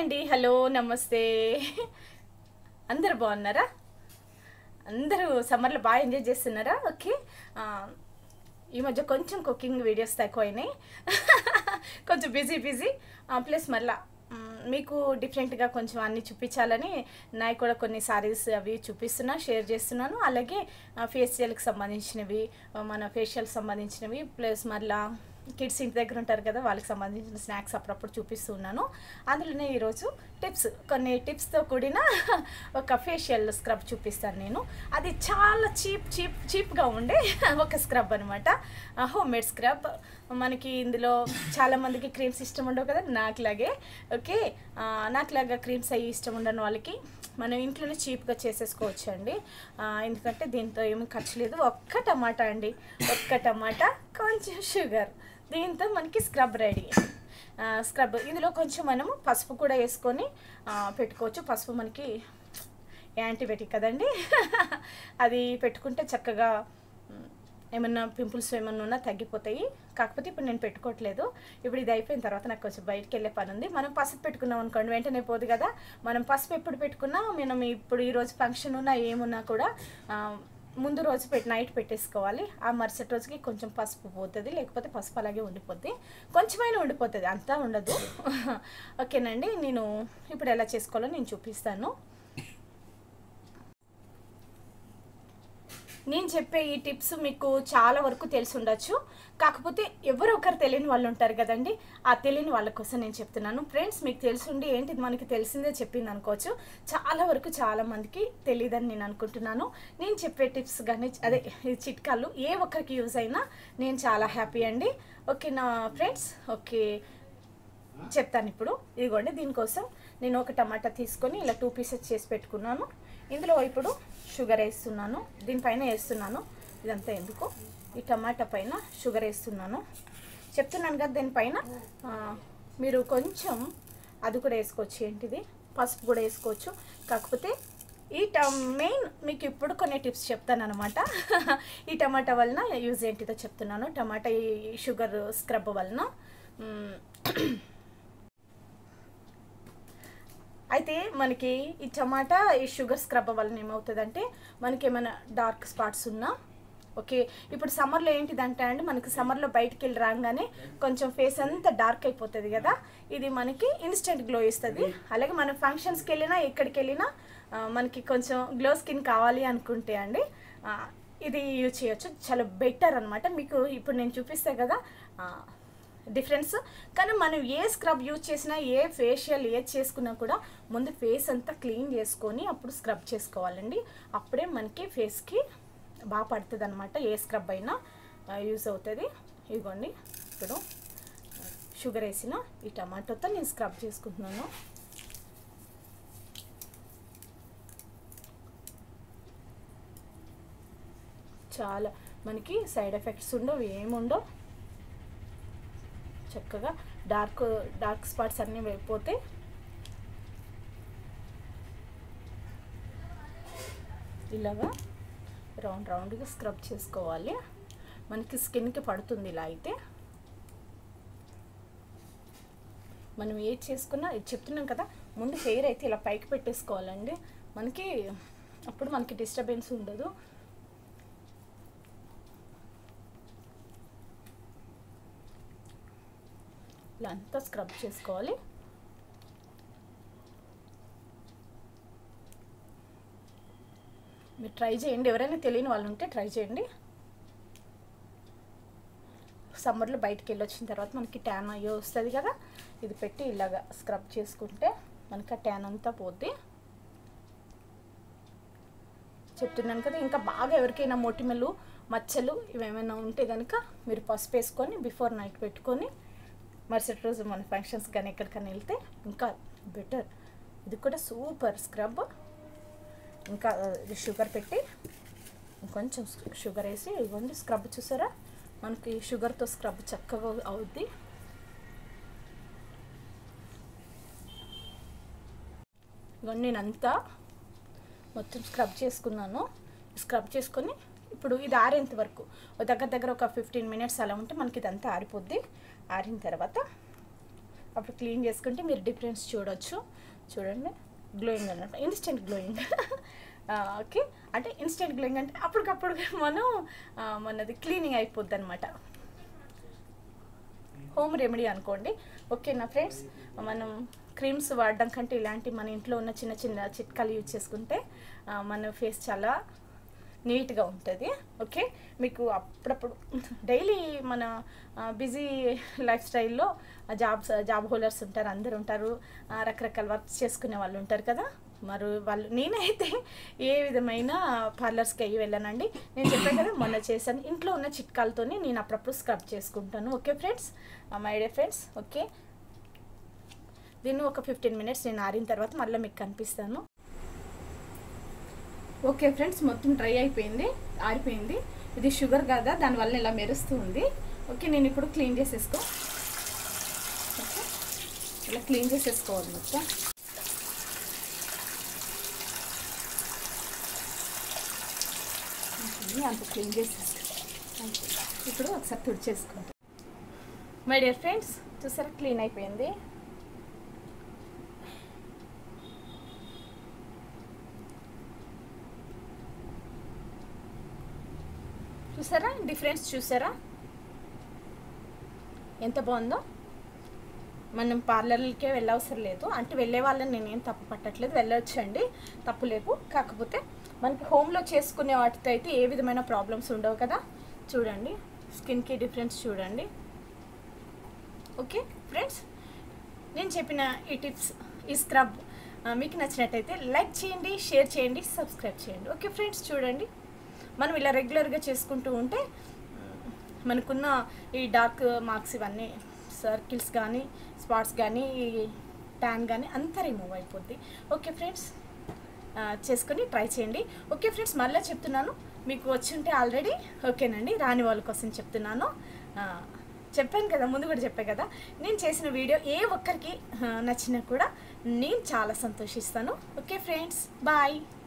అండి హలో నమస్తే అందరు బాగున్నారా అందరూ సమ్మర్లో బాగా ఎంజాయ్ చేస్తున్నారా ఓకే ఆ, ఈ మధ్య కొంచెం కుకింగ్ వీడియోస్ తక్కువైనాయి కొంచెం బిజీ బిజీ ప్లస్ మళ్ళా మ్, మీకు డిఫరెంట్గా కొంచెం అన్ని చూపించాలని నాకు కూడా కొన్ని సారీస్ అవి చూపిస్తున్నా షేర్ చేస్తున్నాను అలాగే ఫేషియల్కి సంబంధించినవి ఆ, మన ఫేషియల్ సంబంధించినవి ప్లస్ మళ్ళా కిడ్స్ ఇంటి దగ్గర ఉంటారు కదా వాళ్ళకి సంబంధించిన స్నాక్స్ అప్పుడప్పుడు చూపిస్తున్నాను అందులోనే ఈరోజు టిప్స్ కొన్ని టిప్స్తో కూడిన ఒక ఫేషియల్ స్క్రబ్ చూపిస్తాను నేను అది చాలా చీప్ చీప్ చీప్గా ఉండే ఒక స్క్రబ్ అనమాట హోమ్ మేడ్ స్క్రబ్ మనకి ఇందులో చాలా మందికి క్రీమ్స్ ఇష్టం ఉండవు కదా నాకులాగే ఓకే ఆ, నాకులాగా క్రీమ్స్ అవి ఇష్టం ఉండని వాళ్ళకి మనం ఇంట్లోనే చీప్గా చేసేసుకోవచ్చు అండి ఆ, ఎందుకంటే దీంతో ఏమీ ఖర్చు లేదు ఒక్క టమాటా అండి ఒక్క టమాటా కొంచెం షుగర్ దీంతో మనకి స్క్రబ్ రెడీ ఆ, స్క్రబ్ ఇందులో కొంచెం మనము పసుపు కూడా వేసుకొని ఆ, పెట్టుకోవచ్చు పసుపు మనకి యాంటీబయాటిక్ కదండి అది పెట్టుకుంటే చక్కగా మ్, ఏమన్నా పింపుల్స్ ఏమన్నా ఉన్నా తగ్గిపోతాయి కాకపోతే ఇప్పుడు నేను పెట్టుకోవట్లేదు ఇప్పుడు ఇది అయిపోయిన తర్వాత నాకు కొంచెం బయటికి వెళ్ళే పని ఉంది మనం పసుపు పెట్టుకున్నాం అనుకోండి వెంటనే పోదు కదా మనం పసుపు ఎప్పుడు పెట్టుకున్నా మనం ఇప్పుడు ఈ రోజు ఫంక్షన్ ఉన్నా ఏమున్నా కూడా ఆ, ముందు రోజు పెట్టి నైట్ పెట్టేసుకోవాలి ఆ మరుసటి రోజుకి కొంచెం పసుపు పోతుంది లేకపోతే పసుపు అలాగే ఉండిపోద్ది కొంచెమైనా ఉండిపోతుంది అంతా ఉండదు ఓకేనండి నేను ఇప్పుడు ఎలా చేసుకోవాలో నేను చూపిస్తాను నేను చెప్పే ఈ టిప్స్ మీకు చాలా వరకు తెలిసి ఉండొచ్చు కాకపోతే ఎవరో ఒకరు తెలియని వాళ్ళు ఉంటారు కదండి ఆ తెలియని వాళ్ళ కోసం నేను చెప్తున్నాను ఫ్రెండ్స్ మీకు తెలిసి ఉండి ఏంటి ఇది మనకి తెలిసిందే చెప్పింది అనుకోవచ్చు చాలా వరకు చాలా మందికి తెలియదని నేను అనుకుంటున్నాను నేను చెప్పే టిప్స్ కానీ అదే ఈ చిట్కాలు ఏ ఒక్కరికి యూజ్ అయినా నేను చాలా హ్యాపీ అండి ఓకే నా ఫ్రెండ్స్ ఓకే చెప్తాను ఇప్పుడు ఇదిగోండి దీనికోసం నేను ఒక టమాటా తీసుకొని ఇలా టూ పీసెస్ చేసి పెట్టుకున్నాను ఇందులో ఇప్పుడు షుగర్ వేస్తున్నాను దీనిపైన వేస్తున్నాను ఇదంతా ఎందుకు ఈ టమాటా పైన షుగర్ వేస్తున్నాను చెప్తున్నాను కదా దీనిపైన ఆ, మీరు కొంచెం అది కూడా వేసుకోవచ్చు ఏంటిది పసుపు కూడా వేసుకోవచ్చు కాకపోతే ఈ ట మెయిన్ మీకు ఇప్పుడు కొన్ని టిప్స్ చెప్తాను అనమాట ఈ టమాటా వలన యూజ్ ఏంటిదో చెప్తున్నాను టమాటా ఈ షుగర్ స్క్రబ్ వలన మ్, అయితే మనకి ఈ టమాటా ఈ షుగర్ స్క్రబ్ వలన ఏమవుతుందంటే మనకి ఏమైనా డార్క్ స్పాట్స్ ఉన్నా ఓకే ఇప్పుడు సమ్మర్లో ఏంటిదంటే అండి మనకి సమ్మర్లో బయటికి వెళ్ళి రాగానే కొంచెం ఫేస్ అంతా డార్క్ అయిపోతుంది కదా ఇది మనకి ఇన్స్టెంట్ గ్లో ఇస్తుంది అలాగే మనం ఫంక్షన్స్కి వెళ్ళినా ఎక్కడికి వెళ్ళినా ఆ, మనకి కొంచెం గ్లో స్కిన్ కావాలి అనుకుంటే అండి ఆ, ఇది యూజ్ చేయొచ్చు చాలా బెటర్ అనమాట మీకు ఇప్పుడు నేను చూపిస్తే కదా ఆ, డిఫరెన్స్ కానీ మనం ఏ స్క్రబ్ యూజ్ చేసినా ఏ ఫేషియల్ ఏది చేసుకున్నా కూడా ముందు ఫేస్ అంతా క్లీన్ చేసుకొని అప్పుడు స్క్రబ్ చేసుకోవాలండి అప్పుడే మనకి ఫేస్కి బాగా పడుతుంది అనమాట ఏ స్క్రబ్ అయినా యూజ్ అవుతుంది ఇదిగోండి ఇప్పుడు షుగర్ వేసిన ఈ టమాటోతో నేను స్క్రబ్ చేసుకుంటున్నాను చాలా మనకి సైడ్ ఎఫెక్ట్స్ ఉండవు ఏముండవు చక్కగా డార్క్ డార్క్ స్పాట్స్ అన్నీ వెళ్ళిపోతే ఇలాగా రౌండ్ రౌండ్గా స్క్రబ్ చేసుకోవాలి మనకి స్కిన్కి పడుతుంది ఇలా అయితే మనం ఏది చేసుకున్నా ఇది చెప్తున్నాం కదా ముందు హెయిర్ అయితే ఇలా పైకి పెట్టేసుకోవాలండి మనకి అప్పుడు మనకి డిస్టర్బెన్స్ ఉండదు ఇలా అంతా స్క్రబ్ చేసుకోవాలి మీరు ట్రై చేయండి ఎవరైనా తెలియని వాళ్ళు ఉంటే ట్రై చేయండి సమ్మర్లో బయటికి వెళ్ళి వచ్చిన తర్వాత మనకి ట్యాన్ అయ్యో వస్తుంది కదా ఇది పెట్టి ఇలాగా స్క్రబ్ చేసుకుంటే మనకి ఆ ట్యాన్ అంతా పోద్ది చెప్తున్నాను కదా ఇంకా బాగా ఎవరికైనా మొటిమలు మచ్చలు ఇవేమైనా ఉంటే కనుక మీరు పసుపు వేసుకొని బిఫోర్ నైట్ పెట్టుకొని మరుసటి రోజు మన ఫంక్షన్స్ కానీ ఎక్కడికైనా వెళ్తే ఇంకా బెటర్ ఇది కూడా సూపర్ స్క్రబ్ ఇంకా ఇది షుగర్ పెట్టి కొంచెం షుగర్ వేసి ఇవ్వండి స్క్రబ్ చూసారా మనకి షుగర్తో స్క్రబ్ చక్కగా అవుద్ది ఇవన్నీ నేను అంతా మొత్తం స్క్రబ్ చేసుకున్నాను స్క్రబ్ చేసుకొని ఇప్పుడు ఇది ఆరేంత వరకు ఓ దగ్గర దగ్గర ఒక ఫిఫ్టీన్ మినిట్స్ అలా ఉంటే మనకి ఇదంతా ఆరిపోద్ది ఆరిన తర్వాత అప్పుడు క్లీన్ చేసుకుంటే మీరు డిఫరెన్స్ చూడొచ్చు చూడండి గ్లోయింగ్ అన్నమాట ఇన్స్టెంట్ గ్లోయింగ్ ఓకే అంటే ఇన్స్టెంట్ గ్లోయింగ్ అంటే అప్పటికప్పుడు మనం ఆ, మనది క్లీనింగ్ అయిపోద్ది అనమాట హోమ్ రెమెడీ అనుకోండి ఓకేనా ఫ్రెండ్స్ మనం క్రీమ్స్ వాడడం కంటే ఇలాంటి మన ఇంట్లో ఉన్న చిన్న చిన్న చిట్కాలు యూజ్ చేసుకుంటే ఆ, మన ఫేస్ చాలా నీట్గా ఉంటుంది ఓకే మీకు అప్పుడప్పుడు డైలీ మన బిజీ లైఫ్ స్టైల్లో జాబ్స్ జాబ్ హోల్డర్స్ ఉంటారు అందరు ఉంటారు ఆ, రకరకాల వర్క్స్ చేసుకునే వాళ్ళు ఉంటారు కదా మరి వాళ్ళు నేనైతే ఏ విధమైన పార్లర్స్కి అయ్యి వెళ్ళానండి నేను చెప్పాను కదా మొన్న చేశాను ఇంట్లో ఉన్న చిట్కాలతోనే నేను అప్పుడప్పుడు స్క్రబ్ చేసుకుంటాను okay friends my day friends okay దీన్ని ఒక ఫిఫ్టీన్ మినిట్స్ నేను ఆరిన తర్వాత మళ్ళీ మీకు కనిపిస్తాను ఓకే ఫ్రెండ్స్ మొత్తం డ్రై అయిపోయింది ఆరిపోయింది ఇది షుగర్ కదా దానివల్ల ఇలా మెరుస్తూ ఉంది ఓకే నేను ఇప్పుడు క్లీన్ చేసేసుకో ఓకే ఇలా క్లీన్ చేసేసుకోవాలి మొత్తం ఓకే, అంత క్లీన్ చేసేసుకో అంతే. ఇప్పుడు ఒకసారి తుడిచేసుకుంటాం మై డియర్ ఫ్రెండ్స్ చూసారా క్లీన్ అయిపోయింది చూసారా డిఫరెన్స్ చూసారా ఎంత బాగుందో మనం పార్లర్లకే వెళ్ళవసరం లేదు అంటే వెళ్ళే వాళ్ళని నేనేం తప్పు పట్టట్లేదు వెళ్ళొచ్చండి తప్పు లేదు కాకపోతే మనకి హోమ్లో చేసుకునే వాటితో అయితే ఏ విధమైన ప్రాబ్లమ్స్ ఉండవు కదా చూడండి స్కిన్కి డిఫరెన్స్ చూడండి ఓకే ఫ్రెండ్స్ నేను చెప్పిన ఈ టిప్స్ ఈ స్క్రబ్ ఆ, మీకు నచ్చినట్టయితే లైక్ చేయండి షేర్ చేయండి సబ్స్క్రైబ్ చేయండి ఓకే ఫ్రెండ్స్ చూడండి మనం ఇలా రెగ్యులర్గా చేసుకుంటూ ఉంటే మ్, మనకున్న ఈ డార్క్ మార్క్స్ ఇవన్నీ సర్కిల్స్ కానీ స్పాట్స్ కానీ ట్యాన్ కానీ అంతా రిమూవ్ అయిపోద్ది ఓకే ఫ్రెండ్స్ ఆ, చేసుకొని ట్రై చేయండి ఓకే ఫ్రెండ్స్ మళ్ళీ చెప్తున్నాను మీకు వచ్చి ఉంటే ఆల్రెడీ ఓకేనండి రాని వాళ్ళ కోసం చెప్తున్నాను ఆ, చెప్పాను కదా ముందు కూడా చెప్పాను కదా నేను చేసిన వీడియో ఏ ఒక్కరికి ఆ, నచ్చినా కూడా నేను చాలా సంతోషిస్తాను ఓకే ఫ్రెండ్స్ బాయ్